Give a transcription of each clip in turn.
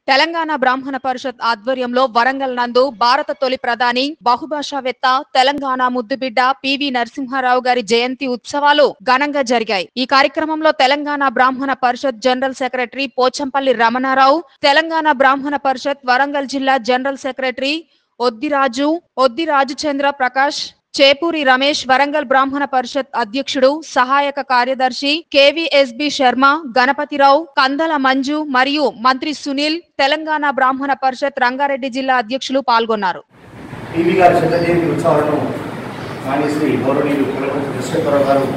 తెలంగాణ బ్రాహ్మణ పరిషత్ ఆధ్వర్యంలో వరంగల్ నందు భారత తొలి ప్రధాని బహుభాషావేత్త తెలంగాణ ముద్దుబిడ్డ పివి నరసింహారావు గారి జయంతి ఉత్సవాలు ఘనంగా జరిగాయి ఈ కార్యక్రమంలో తెలంగాణ బ్రాహ్మణ పరిషత్ జనరల్ సెక్రటరీ పోచంపల్లి రమణారావు తెలంగాణ బ్రాహ్మణ పరిషత్ వరంగల్ జిల్లా జనరల్ సెక్రటరీ ఒద్దిరాజు ఒద్ది రాజచంద్ర ప్రకాష్ చేపూరి రమేష్ వరంగల్ బ్రాహ్మణ పరిషత్ అధ్యక్షుడు సహాయక కార్యదర్శి కేవీఎస్బి శర్మ గణపతిరావు కందల మంజు మరియు మంత్రి సునీల్ తెలంగాణ బ్రాహ్మణ పరిషత్ రంగారెడ్డి జిల్లా అధ్యక్షులు పాల్గొన్నారు టీవీ గారి శత జయంతి ఉత్సవాలను మానేశ్రీ గౌరవనీయులు కులపతి కృష్ణేశ్వరరావు గారు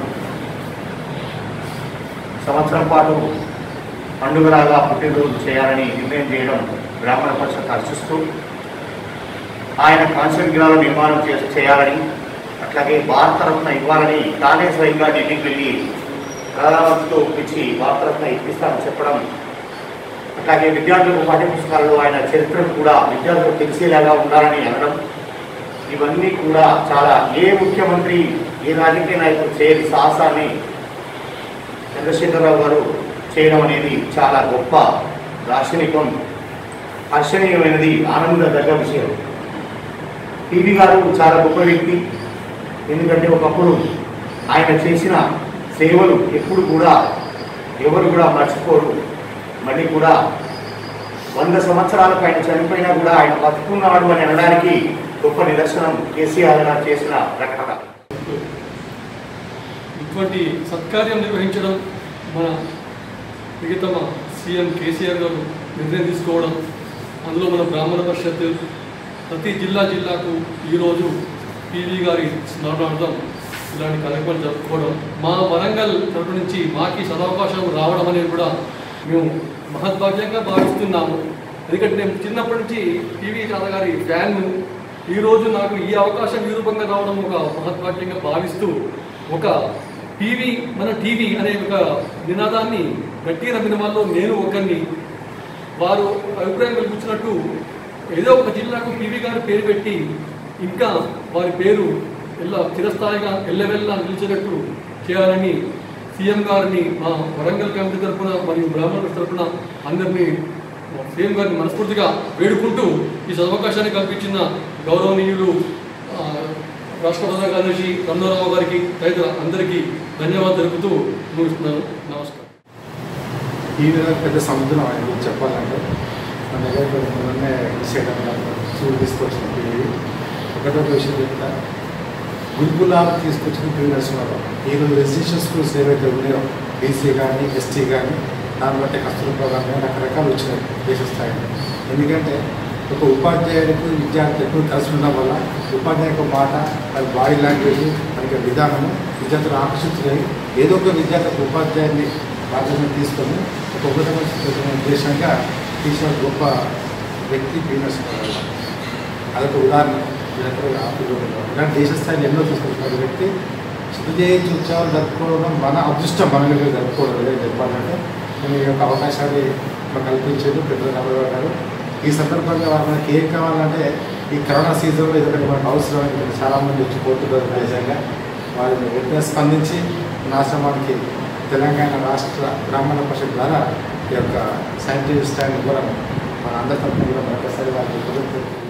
సంవత్సరం పాటు పండుగలాగా పుట్టినరోజు చేయాలని నిర్ణయం చేయడం బ్రాహ్మణ పరిషత్ హర్షిస్తూ ఆయన కాన్సెప్ట్ గృహాల నిర్మాణం చే చేయాలని అట్లాగే భారతరత్న ఇవ్వాలని తానే స్వయంగా ఢిల్లీకి వెళ్ళి ప్రధానమంత్రితో ఒప్పించి భారతరత్న ఇప్పిస్తానని చెప్పడం అట్లాగే విద్యార్థులకు పాఠ్యపుస్తకాల్లో ఆయన చరిత్రను కూడా విద్యార్థులకు తెలిసేలాగా ఉండాలని అనడం ఇవన్నీ కూడా చాలా ఏ ముఖ్యమంత్రి ఏ రాజకీయ నాయకుడు చేయని సాహసాన్ని చంద్రశేఖరరావు గారు చేయడం అనేది చాలా గొప్ప దార్శనికం హర్షణీయమైనది ఆనందదగ్గ విషయం టీవీ గారు చాలా గొప్ప వ్యక్తి ఎందుకంటే ఒకప్పుడు ఆయన చేసిన సేవలు ఎప్పుడు కూడా ఎవరు కూడా మర్చిపోరు మళ్ళీ కూడా వంద సంవత్సరాలకు ఆయన చనిపోయినా కూడా ఆయన బతుకున్నాడు అని అనడానికి గొప్ప నిదర్శనం కేసీఆర్ గారు చేసిన ప్రకటన ఇటువంటి సత్కార్యం నిర్వహించడం మన మిగతా సీఎం కేసీఆర్ గారు నిర్ణయం తీసుకోవడం అందులో మన బ్రాహ్మణ పరిషత్ ప్రతి జిల్లా జిల్లాకు ఈరోజు పీవీ గారి స్మరణార్థం ఇలాంటి కార్యక్రమాలు జరుపుకోవడం మా వరంగల్ తరపు నుంచి మాకి సదవకాశం రావడం అనేది కూడా మేము మహద్భాగ్యంగా భావిస్తున్నాము ఎందుకంటే నేను చిన్నప్పటి నుంచి టీవీ గారి ఫ్యాన్ ఈరోజు నాకు ఈ అవకాశం ఈ రూపంగా రావడం ఒక మహద్భాగ్యంగా భావిస్తూ ఒక టీవీ మన టీవీ అనే ఒక నినాదాన్ని గట్టి నమ్మిన వాళ్ళు నేను ఒకరిని వారు అభిప్రాయం కల్పించినట్టు ఏదో ఒక జిల్లాకు పీవీ గారి పేరు పెట్టి ఇంకా వారి పేరు ఎల్ల చిరస్థాయిగా ఎల్లవెల్లా నిలిచేటట్టు చేయాలని సీఎం గారిని మా వరంగల్ కమిటీ తరఫున మరియు బ్రాహ్మణుల తరఫున అందరినీ సీఎం గారిని మనస్ఫూర్తిగా వేడుకుంటూ ఈ సదవకాశాన్ని కల్పించిన గౌరవనీయులు ఆ, రాష్ట్ర ప్రధాన కార్యదర్శి రమణారావు గారికి తదితర అందరికీ ధన్యవాదాలు తెలుపుతూ ముగిస్తున్నాను నమస్కారం ఈ విధంగా పెద్ద సముద్రం ఆయన గురించి చెప్పాలంటే మన దగ్గర కొన్ని మొన్నే చేయడం చూడు తీసుకొచ్చిన పిల్లలు ఒకటో విషయం చెప్తా గురుకులాలు తీసుకొచ్చిన పిల్లలు నరసింహారావు ఈరోజు రెసిడెన్షియల్ స్కూల్స్ ఏవైతే ఉన్నాయో బీసీ కానీ ఎస్టీ కానీ దాన్ని బట్టి కస్తూర్బా కానీ రకరకాలు వచ్చినాయి దేశ స్థాయిలో ఎందుకంటే ఒక ఉపాధ్యాయులకు విద్యార్థులకు కలిసి ఉండడం వల్ల ఉపాధ్యాయ యొక్క మాట వాళ్ళ బాడీ లాంగ్వేజ్ మనకి విధానము విద్యార్థులు ఆకర్షితులై ఏదో ఒక విద్యార్థి ఉపాధ్యాయుని బాధ్యతను తీసుకొని ఒక ఉన్నతమైన ఉద్దేశంగా తీసిన గొప్ప వ్యక్తి పీనస్ అదొక ఉదాహరణ వీళ్ళందరూ ఆపిలో ఇలాంటి దేశ స్థాయిలో ఎన్నో తీసుకొచ్చిన వ్యక్తి శుద్ధజయంతి ఉత్సవాలు జరుపుకోవడం మన అదృష్టం మన దగ్గర జరుపుకోవడం అదే చెప్పాలంటే నేను ఈ యొక్క అవకాశాన్ని మాకు కల్పించేది పెద్దలు రాబోయే గారు ఈ సందర్భంగా వారు మనకి ఏం కావాలంటే ఈ కరోనా సీజన్లో ఎందుకంటే మనకు అవసరం ఎందుకంటే చాలామంది వచ్చి పోతున్నారు దేశంగా వారిని వెంటనే స్పందించి నాశ్రమానికి తెలంగాణ రాష్ట్ర బ్రాహ్మణ పరిషత్ ద్వారా ఈ యొక్క సైంటిఫిక్ స్టాండ్ కూడా మన అందరి తరఫున కూడా మరొకసారి వారికి కృతజ్ఞతలు